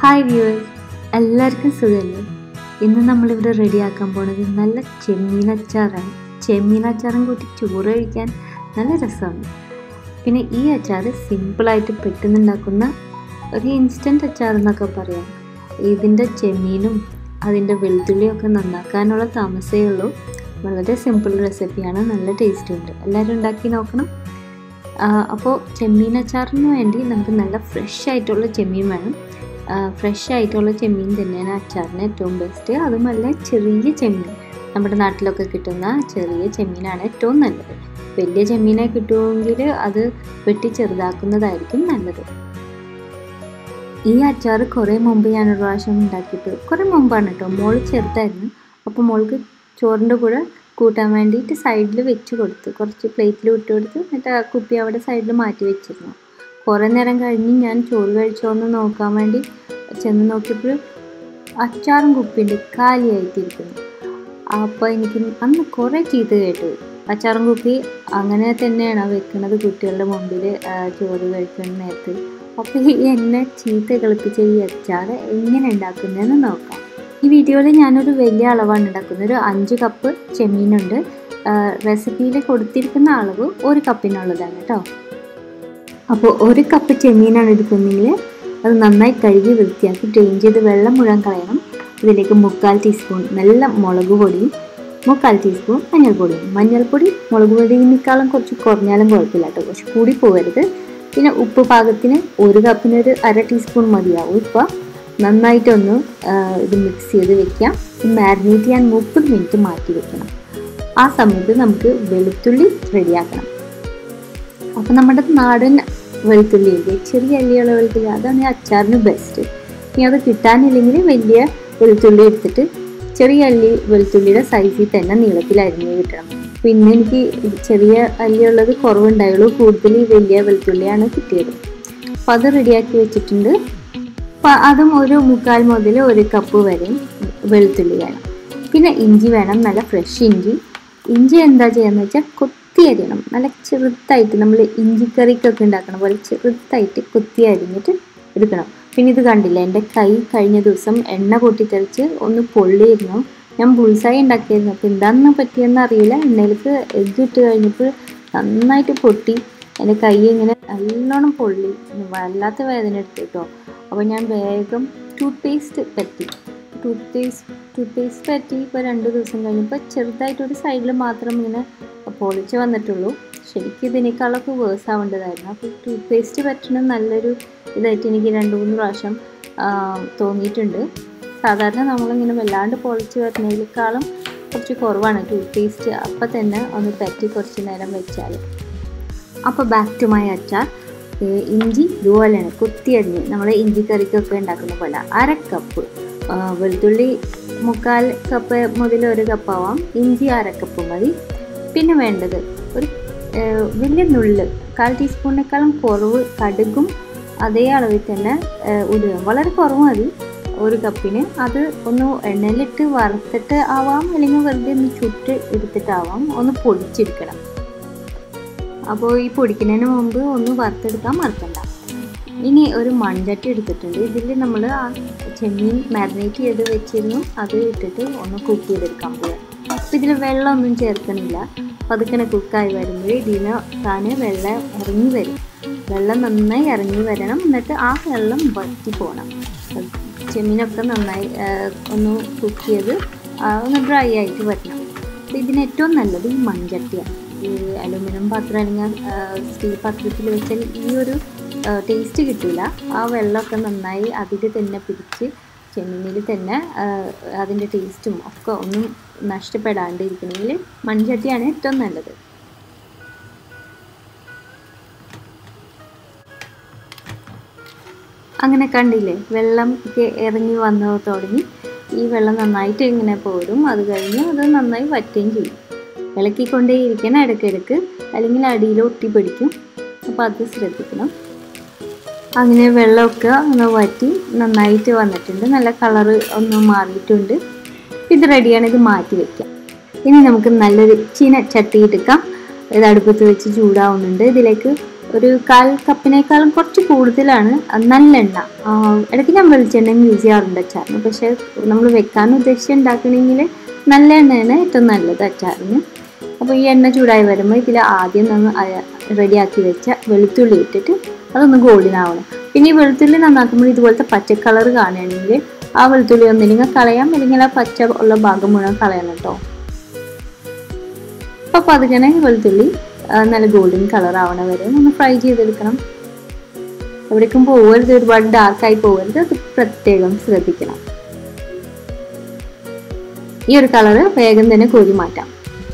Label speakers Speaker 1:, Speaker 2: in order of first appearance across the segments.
Speaker 1: hi viewers എല്ലാവർക്കും സുഖമല്ലേ ഇന്ന് നമ്മളിവിടെ റെഡിയാക്കാൻ പോണത് നല്ല ചെമ്മീൻ അച്ചാറാണ് ചെമ്മീൻ അച്ചാറും കൂട്ടി ചോറ് കഴിക്കാൻ നല്ല രസമാണ് പിന്നെ ഈ അച്ചാർ സിമ്പിളായിട്ട് പെട്ടെന്ന് ഉണ്ടാക്കുന്ന ഒരു ഇൻസ്റ്റൻറ്റ് അച്ചാർ എന്നൊക്കെ പറയാം ഇതിൻ്റെ ചെമ്മീനും അതിൻ്റെ വെളുത്തുള്ളിയൊക്കെ നന്നാക്കാനുള്ള താമസമേ ഉള്ളൂ വളരെ സിമ്പിൾ റെസിപ്പിയാണ് നല്ല ടേസ്റ്റ് ഉണ്ട് എല്ലാവരും ഉണ്ടാക്കി നോക്കണം അപ്പോൾ ചെമ്മീൻ അച്ചാറിന് വേണ്ടി നമുക്ക് നല്ല ഫ്രഷ് ആയിട്ടുള്ള ചെമ്മീൻ വേണം ഫ്രഷ് ആയിട്ടുള്ള ചെമ്മീൻ തന്നെയാണ് അച്ചാറിന് ഏറ്റവും ബെസ്റ്റ് അതുമല്ല ചെറിയ ചെമ്മീൻ നമ്മുടെ നാട്ടിലൊക്കെ കിട്ടുന്ന ചെറിയ ചെമ്മീനാണ് ഏറ്റവും നല്ലത് വലിയ ചെമ്മീനെ കിട്ടുമെങ്കിൽ അത് വെട്ടി ചെറുതാക്കുന്നതായിരിക്കും നല്ലത് ഈ അച്ചാർ കുറേ മുമ്പ് ഞാനൊരു പ്രാവശ്യം ഉണ്ടാക്കിയിട്ട് കുറേ മുമ്പാണ് കേട്ടോ മോൾ ചെറുതായിരുന്നു അപ്പോൾ മോൾക്ക് ചോറിൻ്റെ കൂടെ കൂട്ടാൻ വേണ്ടിയിട്ട് സൈഡിൽ വെച്ച് കൊടുത്തു കുറച്ച് പ്ലേറ്റിൽ ഇട്ട് കൊടുത്ത് എന്നിട്ട് ആ കുപ്പി അവിടെ സൈഡിൽ മാറ്റി വെച്ചിരുന്നു കുറേ നേരം കഴിഞ്ഞ് ഞാൻ ചോറ് കഴിച്ചോ എന്ന് നോക്കാൻ വേണ്ടി ചെന്ന് നോക്കിയപ്പോൾ അച്ചാറും കുപ്പിയുണ്ട് കാലിയായിട്ടിരിക്കുന്നു അപ്പോൾ എനിക്ക് അന്ന് കുറേ ചീത്ത കേട്ടു അച്ചാറും കുപ്പി അങ്ങനെ തന്നെയാണ് വെക്കുന്നത് കുട്ടികളുടെ മുമ്പിൽ ചോറ് കഴിക്കുന്ന നേരത്ത് അപ്പോൾ എന്നെ ചീത്ത കളിപ്പിച്ച ഈ അച്ചാർ എങ്ങനെ ഉണ്ടാക്കുന്നതെന്ന് നോക്കാം ഈ വീഡിയോയിൽ ഞാനൊരു വലിയ അളവാണ് ഉണ്ടാക്കുന്നത് ഒരു അഞ്ച് കപ്പ് ചെമ്മീനുണ്ട് റെസിപ്പിയിൽ കൊടുത്തിരിക്കുന്ന അളവ് ഒരു കപ്പിനുള്ളതാണ് കേട്ടോ അപ്പോൾ ഒരു കപ്പ് ചെമ്മീനാണ് എടുക്കുന്നതെങ്കിൽ അത് നന്നായി കഴുകി വൃത്തിയാക്കി ഡ്രെയിൻ ചെയ്ത് വെള്ളം മുഴുവൻ കളയണം ഇതിലേക്ക് മുക്കാൽ ടീസ്പൂൺ നല്ല മുളക് പൊടിയും മുക്കാൽ ടീസ്പൂൺ മഞ്ഞൾപ്പൊടിയും മഞ്ഞൾപ്പൊടി മുളക് പൊടിയേക്കാളും കുറച്ച് കുറഞ്ഞാലും കുഴപ്പമില്ല കേട്ടോ കുറച്ച് കൂടി പോകരുത് പിന്നെ ഉപ്പ് പാകത്തിന് ഒരു കപ്പിന് ഒരു അര ടീസ്പൂൺ മതിയാവും ഇപ്പോൾ നന്നായിട്ടൊന്ന് ഇത് മിക്സ് ചെയ്ത് വെക്കാം മാരിനേറ്റ് ചെയ്യാൻ മുപ്പത് മിനിറ്റ് മാറ്റി വെക്കണം ആ സമയത്ത് നമുക്ക് വെളുത്തുള്ളി റെഡിയാക്കണം അപ്പോൾ നമ്മുടെ നാടൻ വെളുത്തുള്ളി ഇല്ലേ ചെറിയ അല്ലിയുള്ള വെളുത്തുള്ളി അതാണ് ഈ അച്ചാറിന് ബെസ്റ്റ് ഇനി അത് കിട്ടാനില്ലെങ്കിൽ വലിയ വെളുത്തുള്ളി എടുത്തിട്ട് ചെറിയ അല്ലി വെളുത്തുള്ളിയുടെ സൈസിൽ തന്നെ നീളത്തിൽ അരിഞ്ഞ് കിട്ടണം പിന്നെ എനിക്ക് ചെറിയ അല്ലിയുള്ളത് കുറവുണ്ടായുള്ളൂ കൂടുതൽ ഈ വലിയ വെളുത്തുള്ളിയാണ് കിട്ടിയത് അപ്പോൾ അത് റെഡിയാക്കി വെച്ചിട്ടുണ്ട് അപ്പോൾ അതും ഒരു മുക്കാൽ മുതൽ ഒരു കപ്പ് വരെ വെളുത്തുള്ളി വേണം പിന്നെ ഇഞ്ചി വേണം നല്ല ഫ്രഷ് ഇഞ്ചി ഇഞ്ചി എന്താ ചെയ്യാന്ന് വെച്ചാൽ കൊത്തി അരിയണം നല്ല ചെറുതായിട്ട് നമ്മൾ ഇഞ്ചിക്കറിക്കൊക്കെ ഉണ്ടാക്കണ പോലെ ചെറുതായിട്ട് കൊത്തി അരിഞ്ഞിട്ട് എടുക്കണം പിന്നെ ഇത് കണ്ടില്ല എൻ്റെ കൈ കഴിഞ്ഞ ദിവസം എണ്ണ പൊട്ടിത്തെറിച്ച് ഒന്ന് പൊള്ളിയിരുന്നു ഞാൻ ബുൾസായി ഉണ്ടാക്കിയായിരുന്നു അപ്പോൾ എന്താണെന്ന് പറ്റിയെന്ന് അറിയില്ല എണ്ണയിലേക്ക് എഗ്ഗ് ഇട്ട് കഴിഞ്ഞപ്പോൾ നന്നായിട്ട് പൊട്ടി എൻ്റെ കൈ ഇങ്ങനെ നല്ലോണം പൊള്ളി വല്ലാത്ത വേദന എടുത്തു കേട്ടോ അപ്പോൾ ഞാൻ വേഗം ടൂത്ത് പേസ്റ്റ് പറ്റി ടൂത്ത് പേസ്റ്റ് ടൂത്ത് പേസ്റ്റ് പറ്റി ഇപ്പോൾ രണ്ട് ദിവസം കഴിഞ്ഞപ്പോൾ ചെറുതായിട്ടൊരു സൈഡിൽ മാത്രം ഇങ്ങനെ പൊളിച്ച് വന്നിട്ടുള്ളൂ ശരിക്കും ഇതിനേക്കാളൊക്കെ വേഴ്സ് ആവേണ്ടതായിരുന്നു അപ്പോൾ ടൂത്ത് പേസ്റ്റ് പറ്റണ നല്ലൊരു ഇതായിട്ട് എനിക്ക് രണ്ട് മൂന്ന് പ്രാവശ്യം തോന്നിയിട്ടുണ്ട് സാധാരണ നമ്മളിങ്ങനെ വല്ലാണ്ട് പൊളിച്ച് വരുന്നതിനേക്കാളും കുറച്ച് കുറവാണ് ടൂത്ത് പേസ്റ്റ് അപ്പം തന്നെ ഒന്ന് പറ്റി കുറച്ച് നേരം വെച്ചാൽ അപ്പോൾ ബാക്ക് ടു മൈ അച്ചാർ ഇഞ്ചി ഇതുപോലെയാണ് കുത്തി അരിഞ്ഞ് നമ്മൾ ഇഞ്ചി കറിക്കൊക്കെ ഉണ്ടാക്കുന്ന പോലെ അര കപ്പ് വെളുത്തുള്ളി മുക്കാൽ കപ്പ് മുതൽ ഒരു കപ്പാവാം ഇഞ്ചി അര കപ്പ് മതി പിന്നെ വേണ്ടത് ഒരു വലിയ നുള്ള് കാൽ ടീസ്പൂണിനേക്കാളും കുറവ് കടുകും അതേ അളവിൽ തന്നെ ഉലുവ വളരെ കുറവ് മതി ഒരു കപ്പിന് അത് ഒന്ന് എണ്ണയിലിട്ട് വറുത്തിട്ട് ആവാം അല്ലെങ്കിൽ വെറുതെ ഒന്ന് ചുട്ട് എടുത്തിട്ടാവാം ഒന്ന് പൊടിച്ചെടുക്കണം അപ്പോൾ ഈ പൊടിക്കുന്നതിന് മുമ്പ് ഒന്ന് വറുത്തെടുക്കാൻ മറക്കണ്ട ഇനി ഒരു മൺചട്ടി എടുത്തിട്ടുണ്ട് ഇതിൽ നമ്മൾ ആ ചെമ്മീൻ മാരിനേറ്റ് ചെയ്ത് വെച്ചിരുന്നു അത് ഇട്ടിട്ട് ഒന്ന് കുക്ക് ചെയ്തെടുക്കാൻ പോകുക അപ്പോൾ ഇതിൽ വെള്ളമൊന്നും ചേർക്കണില്ല പതുക്കനെ കുക്കായി വരുമ്പോൾ ഇതിന് താന് വെള്ളം ഇറങ്ങി വരും വെള്ളം നന്നായി ഇറങ്ങി വരണം എന്നിട്ട് ആ വെള്ളം വറ്റി പോകണം ചെമ്മീനൊക്കെ നന്നായി ഒന്ന് കുക്ക് ചെയ്ത് ഒന്ന് ഡ്രൈ ആയിട്ട് വരണം അപ്പോൾ ഇതിന് ഏറ്റവും നല്ലത് ഈ മൺചട്ടിയാണ് ഈ അലുമിനിയം പാത്രം അല്ലെങ്കിൽ സ്റ്റീൽ പാത്രത്തിൽ വെച്ചാൽ ഈ ഒരു ടേസ്റ്റ് കിട്ടില്ല ആ വെള്ളമൊക്കെ നന്നായി അതിൽ തന്നെ പിടിച്ച് ചെമ്മീനിൽ തന്നെ അതിൻ്റെ ടേസ്റ്റും ഒക്കെ ഒന്നും നഷ്ടപ്പെടാണ്ടിരിക്കണമെങ്കിൽ മൺചട്ടിയാണ് ഏറ്റവും നല്ലത് അങ്ങനെ കണ്ടില്ലേ വെള്ളം ഒക്കെ ഇറങ്ങി വന്നു തുടങ്ങി ഈ വെള്ളം നന്നായിട്ട് ഇങ്ങനെ പോരും അത് കഴിഞ്ഞ് അത് നന്നായി വറ്റുകയും ചെയ്യും ഇളക്കിക്കൊണ്ടേ ഇരിക്കണം ഇടയ്ക്കിടയ്ക്ക് അല്ലെങ്കിൽ അടിയിൽ ഒട്ടി പിടിക്കും അപ്പോൾ അത് ശ്രദ്ധിക്കണം അങ്ങനെ വെള്ളമൊക്കെ ഒന്ന് വറ്റി നന്നായിട്ട് വന്നിട്ടുണ്ട് നല്ല കളറ് ഒന്ന് മാറിയിട്ടുണ്ട് ഇത് റെഡിയാണ് ഇത് മാറ്റി വെക്കാം ഇനി നമുക്ക് നല്ലൊരു ചീന ചട്ടി എടുക്കാം ഇത് അടുപ്പത്ത് വെച്ച് ചൂടാവുന്നുണ്ട് ഇതിലേക്ക് ഒരു കാൽ കപ്പിനേക്കാളും കുറച്ച് കൂടുതലാണ് നല്ലെണ്ണ ആ, ഇടയ്ക്ക് ഞാൻ വെളിച്ചെണ്ണയും യൂസ് ചെയ്യാറുണ്ട് അച്ചാറിന് പക്ഷേ നമ്മൾ വെക്കാൻ ഉദ്ദേശിച്ച് ഉണ്ടാക്കണമെങ്കിൽ നല്ല എണ്ണയാണ് ഏറ്റവും നല്ലത് അച്ചാറിന് അപ്പോൾ ഈ എണ്ണ ചൂടായി വരുമ്പോൾ ഇതിൽ ആദ്യം നമ്മൾ റെഡിയാക്കി വെച്ച വെളുത്തുള്ളി ഇട്ടിട്ട് അതൊന്ന് ഗോൾഡൻ ആവണം പിന്നെ ഈ വെളുത്തുള്ളി നന്നാക്കുമ്പോൾ ഇതുപോലത്തെ പച്ച കളർ കാണുകയാണെങ്കിൽ ആ വെളുത്തുള്ളി ഒന്നില്ലെങ്കിൽ കളയാം അല്ലെങ്കിൽ ആ പച്ച ഉള്ള ഭാഗം മുഴുവൻ കളയണം കേട്ടോ അപ്പോൾ പതുക്കനെ വെളുത്തുള്ളി ആ, നല്ല ഗോൾഡൻ കളർ ആവണ വരെ ഒന്ന് ഫ്രൈ ചെയ്തെടുക്കണം എവിടേക്കും പോകരുത് ഒരുപാട് ഡാർക്കായി പോകരുത് അത് പ്രത്യേകം ശ്രദ്ധിക്കണം ഈ ഒരു കളറ് വേഗം തന്നെ കോരി മാറ്റാം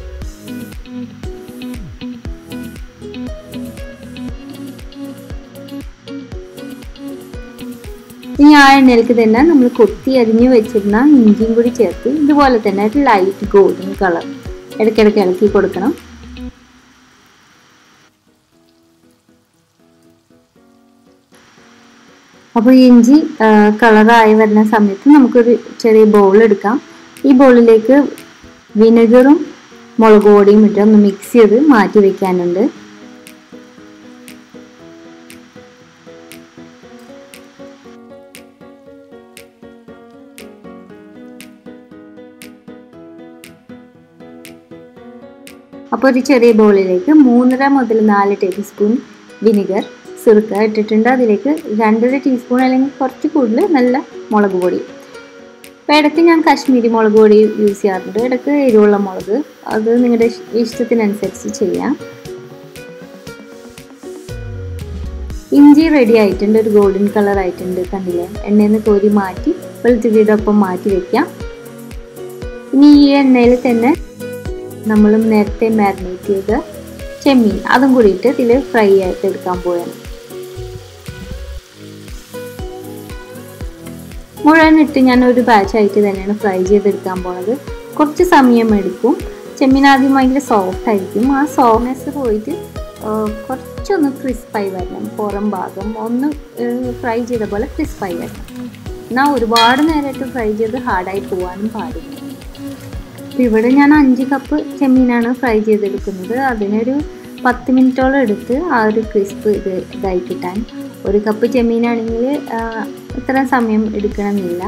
Speaker 1: ഇനി ആ എണ്ണയിലേക്ക് തന്നെ നമ്മൾ കൊത്തി അരിഞ്ഞു വെച്ചിരുന്ന ഇഞ്ചിയും കൂടി ചേർത്ത് ഇതുപോലെ തന്നെ ഒരു ലൈറ്റ് ഗോൾഡൻ കളർ ഇടയ്ക്കിടയ്ക്ക് ഇളക്കി കൊടുക്കണം അപ്പോൾ ഇഞ്ചി കളറായി വരുന്ന സമയത്ത് നമുക്കൊരു ചെറിയ ബൗൾ എടുക്കാം ഈ ബൗളിലേക്ക് വിനെഗറും മുളക് പൊടിയും ഇട്ട് ഒന്ന് മിക്സ് ചെയ്ത് മാറ്റി വെക്കാനുണ്ട് അപ്പോൾ ഒരു ചെറിയ ബൗളിലേക്ക് മൂന്നര മുതൽ നാല് ടേബിൾ സ്പൂൺ വിനിഗർ സുറുക്ക ഇട്ടിട്ടുണ്ട് അതിലേക്ക് രണ്ടര ടീസ്പൂൺ അല്ലെങ്കിൽ കുറച്ച് കൂടുതൽ നല്ല മുളക് പൊടി അപ്പോൾ ഇടയ്ക്ക് ഞാൻ കാശ്മീരി മുളക് പൊടി യൂസ് ചെയ്യാറുണ്ട് ഇടയ്ക്ക് എരിവുള്ള മുളക് അത് നിങ്ങളുടെ ഇഷ്- ഇഷ്ടത്തിനനുസരിച്ച് ചെയ്യാം ഇഞ്ചി റെഡി ആയിട്ടുണ്ട് ഒരു ഗോൾഡൻ കളർ ആയിട്ടുണ്ട് കണ്ടില്ലേ എണ്ണയിൽ നിന്ന് കോരി മാറ്റി വെളുത്തുള്ളിയുടെ ഒപ്പം മാറ്റി വെക്കാം ഇനി ഈ എണ്ണയിൽ തന്നെ നമ്മൾ നേരത്തെ മാരിനേറ്റ് ചെയ്ത ചെമ്മീൻ അതും കൂടിയിട്ട് ഇതിൽ ഫ്രൈ ആയിട്ട് എടുക്കാൻ പോവുകയാണ് മുഴുവൻ ഇട്ട് ഞാൻ ഒരു batch ആയിട്ട് തന്നെയാണ് ഫ്രൈ ചെയ്തെടുക്കാൻ പോണത് കുറച്ച് സമയം എടുക്കും ചെമ്മീൻ ആദ്യം ഭയങ്കര സോഫ്റ്റ് ആയിരിക്കും ആ സോഫ്റ്റ്നെസ് പോയിട്ട് ആ, കുറച്ചൊന്ന് ക്രിസ്പായി വരണം പുറം ഭാഗം ഒന്ന് ഫ്രൈ ചെയ്ത പോലെ ക്രിസ്പായി വരണം എന്നാൽ ഒരുപാട് നേരമായിട്ട് ഫ്രൈ ചെയ്ത് ഹാർഡായി പോകാനും പാടില്ല അപ്പോൾ ഇവിടെ ഞാൻ അഞ്ച് കപ്പ് ചെമ്മീനാണ് ഫ്രൈ ചെയ്തെടുക്കുന്നത് അതിനൊരു പത്ത് മിനിറ്റോളം എടുത്ത് ആ ഒരു ക്രിസ്പ് ഇത് ഇതായി കിട്ടാൻ ഒരു കപ്പ് ചെമ്മീനാണെങ്കിൽ ഇത്ര സമയം എടുക്കണമെന്നില്ല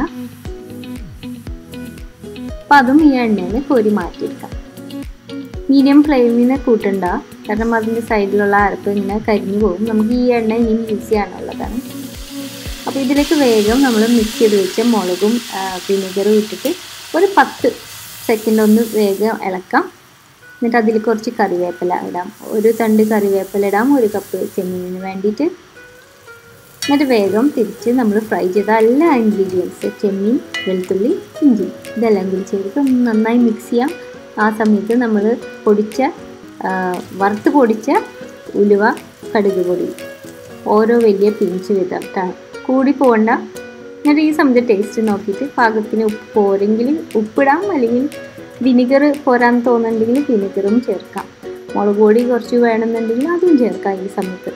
Speaker 1: അപ്പം അതും ഈ എണ്ണയിൽ കോരി മാറ്റിയെടുക്കാം മീഡിയം ഫ്ലെയിമിന് കൂട്ടണ്ട കാരണം അതിൻ്റെ സൈഡിലുള്ള അരപ്പ് ഇങ്ങനെ കരിഞ്ഞു പോകും നമുക്ക് ഈ എണ്ണ ഇനിയും യൂസ് ചെയ്യാനുള്ളതാണ് അപ്പോൾ ഇതിലേക്ക് വേഗം നമ്മൾ മിക്സ് ചെയ്ത് വെച്ച മുളകും വിനെഗറും ഇട്ടിട്ട് ഒരു പത്ത് സെക്കൻഡ് ഒന്ന് വേഗം ഇളക്കാം എന്നിട്ട് അതിൽ കുറച്ച് കറിവേപ്പില ഇടാം ഒരു തണ്ട് കറിവേപ്പില ഇടാം ഒരു കപ്പ് ചെമ്മീനിന് വേണ്ടിയിട്ട് എന്നിട്ട് വേഗം തിരിച്ച് നമ്മൾ ഫ്രൈ ചെയ്ത എല്ലാ ഇൻഗ്രീഡിയൻസ് ചെമ്മീൻ വെളുത്തുള്ളി ഇഞ്ചി ഇതെല്ലാം കൂടി ചേർത്ത് ഒന്ന് നന്നായി മിക്സ് ചെയ്യാം ആ സമയത്ത് നമ്മൾ പൊടിച്ച ആ, വറുത്ത് പൊടിച്ച ഉലുവ കടുക് പൊടി ഓരോ വലിയ പിഞ്ച് വിതട്ടാണ് കൂടി പോകണ്ട എന്നിട്ട് ഈ സമയത്ത് ടേസ്റ്റ് നോക്കിയിട്ട് പാകത്തിന് ഉപ്പ് പോരെങ്കിൽ ഉപ്പിടാം അല്ലെങ്കിൽ വിനിഗർ പോരാൻ തോന്നുന്നുണ്ടെങ്കിൽ വിനിഗറും ചേർക്കാം മുളക് പൊടി കുറച്ച് വേണമെന്നുണ്ടെങ്കിൽ അതും ചേർക്കാം ഈ സമയത്ത്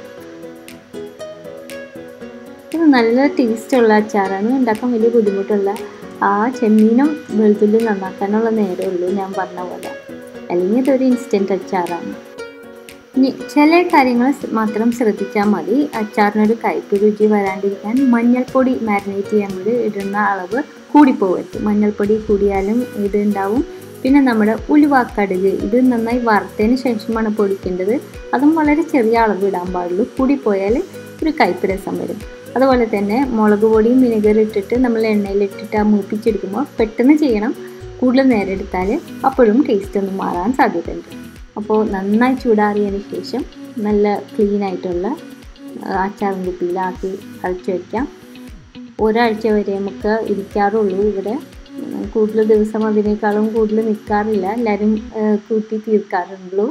Speaker 1: ഇത് നല്ല ടേസ്റ്റുള്ള അച്ചാറാണ് ഉണ്ടാക്കാൻ വലിയ ബുദ്ധിമുട്ടുള്ള ആ ചെമ്മീനും വെളുത്തുള്ളി നന്നാക്കാനുള്ള നേരമേ ഉള്ളൂ ഞാൻ പറഞ്ഞ പോലെ അല്ലെങ്കിൽ ഇതൊരു ഇൻസ്റ്റൻറ്റ് അച്ചാറാണ് ഇനി ചില കാര്യങ്ങൾ സ് മാത്രം ശ്രദ്ധിച്ചാൽ മതി അച്ചാറിനൊരു കയ്പ് രുചി വരാണ്ടിരിക്കാൻ മഞ്ഞൾപ്പൊടി മാരിനേറ്റ് ചെയ്യുമ്പോൾ ഇടുന്ന അളവ് കൂടിപ്പോകരുത് മഞ്ഞൾപ്പൊടി കൂടിയാലും ഇത് ഉണ്ടാവും പിന്നെ നമ്മുടെ ഉലുവാക്കടുക് ഇത് നന്നായി വറുത്തതിന് ശേഷമാണ് പൊടിക്കേണ്ടത് അതും വളരെ ചെറിയ അളവ് ഇടാൻ പാടുള്ളൂ കൂടിപ്പോയാൽ ഒരു കയ്പ് രസം വരും അതുപോലെ തന്നെ മുളക് പൊടിയും വിനെഗർ ഇട്ടിട്ട് നമ്മൾ എണ്ണയിൽ ഇട്ടിട്ട് ആ മൂപ്പിച്ചെടുക്കുമ്പോൾ പെട്ടെന്ന് ചെയ്യണം കൂടുതൽ നേരം എടുത്താൽ അപ്പോഴും ടേസ്റ്റ് ഒന്ന് മാറാൻ സാധ്യതയുണ്ട് അപ്പോൾ നന്നായി ചൂടാറിയതിന് ശേഷം നല്ല ക്ലീൻ ആയിട്ടുള്ള ആ, അച്ചാറും കുപ്പിയിലാക്കി അരച്ച് വയ്ക്കാം ഒരാഴ്ച വരെ നമുക്ക് ഇരിക്കാറുള്ളൂ ഇവിടെ ഉം, കൂടുതൽ ദിവസം അതിനേക്കാളും കൂടുതൽ നിൽക്കാറില്ല എല്ലാവരും ആ, കൂട്ടി തീർക്കാറുള്ളൂ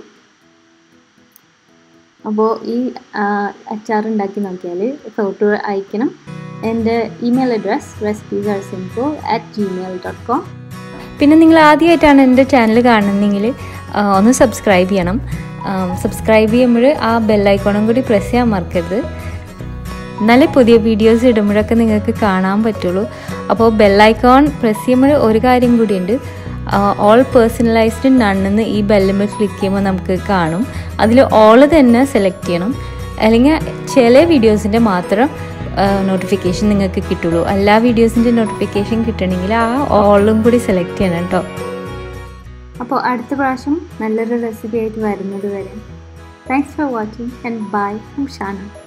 Speaker 1: അപ്പോൾ ഈ അച്ചാർ ഉണ്ടാക്കി നോക്കിയാൽ ഫോട്ടോ അയക്കണം എൻ്റെ email address recipes are simple at Gmail dot com
Speaker 2: പിന്നെ നിങ്ങൾ ആദ്യമായിട്ടാണ് എൻ്റെ ചാനൽ കാണുന്നതെങ്കിൽ ആ, ഒന്ന് സബ്സ്ക്രൈബ് ചെയ്യണം സബ്സ്ക്രൈബ് ചെയ്യുമ്പോൾ ആ ബെല്ലൈക്കോണും കൂടി പ്രസ് ചെയ്യാൻ മറക്കരുത് നല്ല പുതിയ വീഡിയോസ് ഇടുമ്പോഴൊക്കെ നിങ്ങൾക്ക് കാണാൻ പറ്റുള്ളൂ അപ്പോൾ ബെല്ലൈക്കോൺ പ്രസ് ചെയ്യുമ്പോൾ ഒരു കാര്യം കൂടിയുണ്ട് ഓൾ പേഴ്സണലൈസ്ഡ് നണ്ണെന്ന് ഈ ബെല്ലുമ്പോൾ ക്ലിക്ക് ചെയ്യുമ്പോൾ നമുക്ക് കാണും അതിൽ ഓൾ തന്നെ സെലക്ട് ചെയ്യണം അല്ലെങ്കിൽ ചില വീഡിയോസിൻ്റെ മാത്രം നോട്ടിഫിക്കേഷൻ നിങ്ങൾക്ക് കിട്ടുള്ളൂ എല്ലാ വീഡിയോസിൻ്റെ നോട്ടിഫിക്കേഷൻ കിട്ടണമെങ്കിൽ ആ ഓളും കൂടി സെലക്ട് ചെയ്യണം കേട്ടോ
Speaker 1: അപ്പോൾ അടുത്ത പ്രാവശ്യം നല്ലൊരു റെസിപ്പി ആയിട്ട് വരുന്നത് വരെ thanks for watching and bye from Shana